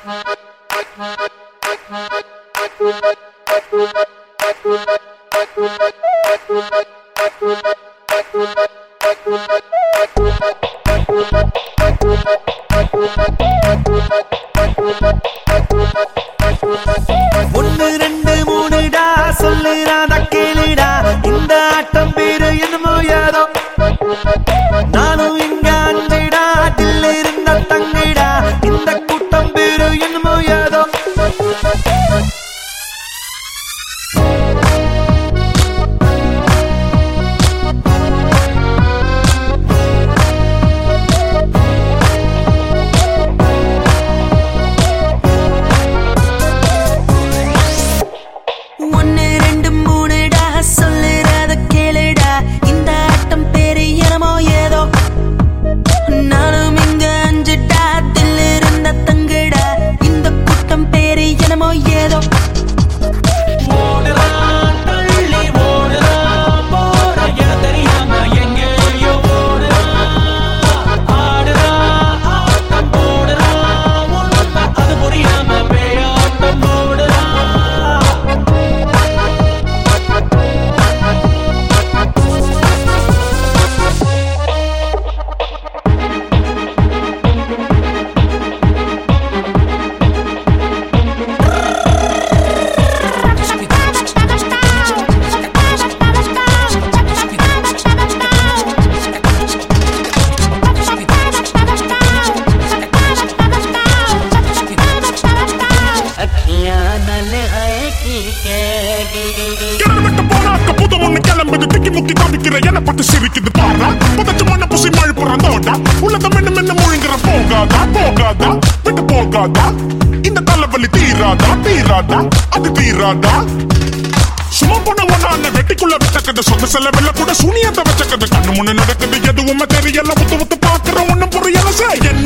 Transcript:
ஒன்னு ரெண்டு மூணுடா சொல்லுறாத கேளுடா இந்த ஆட்டம் பேரு என்னமோ ஏதோ நானும் இங்க அஞ்சுடா தில்லு இருந்த தங்குடா இந்த கூட்டம் பேரு என்னமோ ஏதோ ஒன்னு ரெண்டு மூணுடா சொல்லுறத கேளுடா இந்த ஆட்டம் பேரு என்னமோ ஏதோ நானும் இங்க அஞ்சுடா தில் இருந்த தங்குடா இந்த கூட்டம் பேரு என்னமோ ஏதோ ஓடுறான் தள்ளி ஓடுறான் போற இடம் தெரியாம எங்கேயோ ஓடுறான் ஆடுறான் ஆட்டம் போடுறான் உண்மை அது புரியாம பேயாட்டம் போடுறான் கிளம்பிட்டு போனாக்க புது ஒண்ணு கிளம்புது திக்கி முக்கி தவிக்கிற என்ன பட்டு சிரிக்குது பாரா புதச்சு மண்ண புசி மழை புறந்தோண்டா உள்ளத மென்னு மென்னு முழுங்குற போகாதா போகாதா விட்டு போகாதா இந்த தலைவலி தீராதா தீராதா அது தீராதா சும்மா போன ஒண்ணான வெட்டிக்குள்ள வச்சக்கது சொந்த செலவில்ல கூட சூனியத்தை வச்சக்கது கண்ணு முன்ன நடக்குது எதுவுமே தெரியல முத்து முத்து பாக்குற ஒண்ணும் புரியல செய்ய